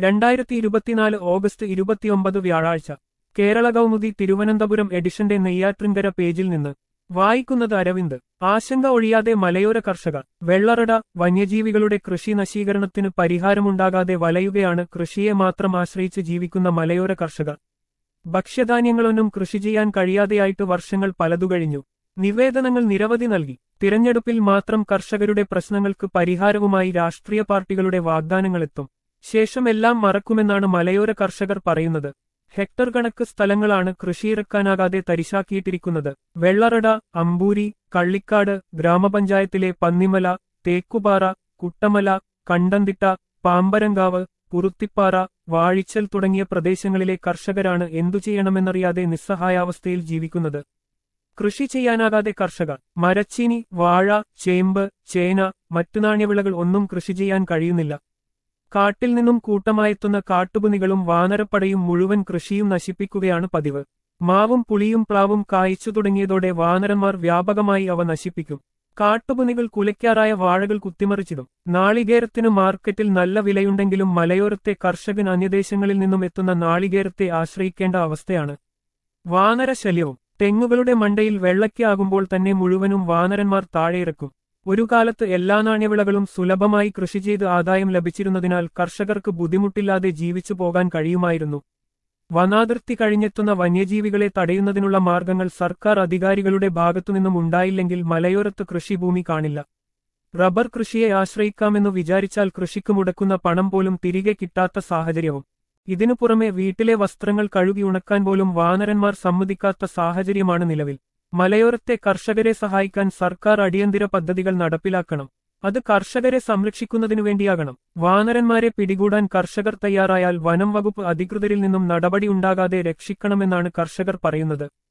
രണ്ടായിരത്തി ഇരുപത്തിനാല് ഓഗസ്റ്റ് ഇരുപത്തിയൊമ്പത് വ്യാഴാഴ്ച കേരള കൗമുദി തിരുവനന്തപുരം എഡിഷന്റെ നെയ്യാറ്റിൻകര പേജിൽ നിന്ന് വായിക്കുന്നത് അരവിന്ദ് ആശങ്ക ഒഴിയാതെ മലയോര കർഷകർ വെള്ളറട വന്യജീവികളുടെ കൃഷി നശീകരണത്തിന് പരിഹാരമുണ്ടാകാതെ വലയുകയാണ് കൃഷിയെ മാത്രം ആശ്രയിച്ച് ജീവിക്കുന്ന മലയോര കർഷകർ ഭക്ഷ്യധാന്യങ്ങളൊന്നും കൃഷി ചെയ്യാൻ കഴിയാതെയായിട്ട് വർഷങ്ങൾ പലതു കഴിഞ്ഞു നിവേദനങ്ങൾ നിരവധി നൽകി തിരഞ്ഞെടുപ്പിൽ മാത്രം കർഷകരുടെ പ്രശ്നങ്ങൾക്ക് പരിഹാരവുമായി രാഷ്ട്രീയ പാർട്ടികളുടെ വാഗ്ദാനങ്ങളെത്തും ശേഷം എല്ലാം മറക്കുമെന്നാണ് മലയോര കർഷകർ പറയുന്നത് ഹെക്ടർ കണക്ക് സ്ഥലങ്ങളാണ് കൃഷിയിറക്കാനാകാതെ തരിശാക്കിയിട്ടിരിക്കുന്നത് വെള്ളറട അമ്പൂരി കള്ളിക്കാട് ഗ്രാമപഞ്ചായത്തിലെ പന്നിമല തേക്കുപാറ കുട്ടമല കണ്ടന്തിട്ട പാമ്പരങ്കാവ് പുറുത്തിപ്പാറ വാഴിച്ചൽ തുടങ്ങിയ പ്രദേശങ്ങളിലെ കർഷകരാണ് എന്തു ചെയ്യണമെന്നറിയാതെ നിസ്സഹായാവസ്ഥയിൽ ജീവിക്കുന്നത് കൃഷി ചെയ്യാനാകാതെ കർഷകർ മരച്ചീനി വാഴ ചേമ്പ് ചേന മറ്റു നാണ്യവിളകൾ ഒന്നും കൃഷി ചെയ്യാൻ കഴിയുന്നില്ല കാട്ടിൽ നിന്നും കൂട്ടമായെത്തുന്ന കാട്ടുപുനികളും വാനരപ്പടയും മുഴുവൻ കൃഷിയും നശിപ്പിക്കുകയാണ് പതിവ് മാവും പുളിയും പ്ലാവും കായ്ച്ചു തുടങ്ങിയതോടെ വാനരന്മാർ വ്യാപകമായി അവ നശിപ്പിക്കും കാട്ടുപുനികൾ കുലയ്ക്കാറായ വാഴകൾ കുത്തിമറിച്ചിടും നാളികേരത്തിന് മാർക്കറ്റിൽ നല്ല വിലയുണ്ടെങ്കിലും മലയോരത്തെ കർഷകൻ അന്യദേശങ്ങളിൽ നിന്നും എത്തുന്ന നാളികേരത്തെ ആശ്രയിക്കേണ്ട അവസ്ഥയാണ് വാനരശല്യവും തെങ്ങുകളുടെ മണ്ടയിൽ വെള്ളയ്ക്കാകുമ്പോൾ തന്നെ മുഴുവനും വാനരന്മാർ താഴെയിറക്കും ഒരു കാലത്ത് എല്ലാ നാണ്യവിളകളും സുലഭമായി കൃഷി ചെയ്ത് ആദായം ലഭിച്ചിരുന്നതിനാൽ കർഷകർക്ക് ബുദ്ധിമുട്ടില്ലാതെ ജീവിച്ചു പോകാൻ കഴിയുമായിരുന്നു വനാതിർത്തി കഴിഞ്ഞെത്തുന്ന വന്യജീവികളെ തടയുന്നതിനുള്ള മാർഗങ്ങൾ സർക്കാർ അധികാരികളുടെ ഭാഗത്തുനിന്നും ഉണ്ടായില്ലെങ്കിൽ മലയോരത്ത് കൃഷിഭൂമി കാണില്ല റബ്ബർ കൃഷിയെ ആശ്രയിക്കാമെന്നു വിചാരിച്ചാൽ കൃഷിക്ക് മുടക്കുന്ന പണം പോലും തിരികെ കിട്ടാത്ത സാഹചര്യവും ഇതിനു പുറമെ വീട്ടിലെ വസ്ത്രങ്ങൾ കഴുകി ഉണക്കാൻ പോലും വാനരന്മാർ സമ്മതിക്കാത്ത സാഹചര്യമാണ് നിലവിൽ മലയോരത്തെ കർഷകരെ സഹായിക്കാൻ സർക്കാർ അടിയന്തര പദ്ധതികൾ നടപ്പിലാക്കണം അത് കർഷകരെ സംരക്ഷിക്കുന്നതിനു വേണ്ടിയാകണം വാനരന്മാരെ പിടികൂടാൻ കർഷകർ തയ്യാറായാൽ വനം വകുപ്പ് അധികൃതരിൽ നിന്നും നടപടി ഉണ്ടാകാതെ രക്ഷിക്കണമെന്നാണ് കർഷകർ പറയുന്നത്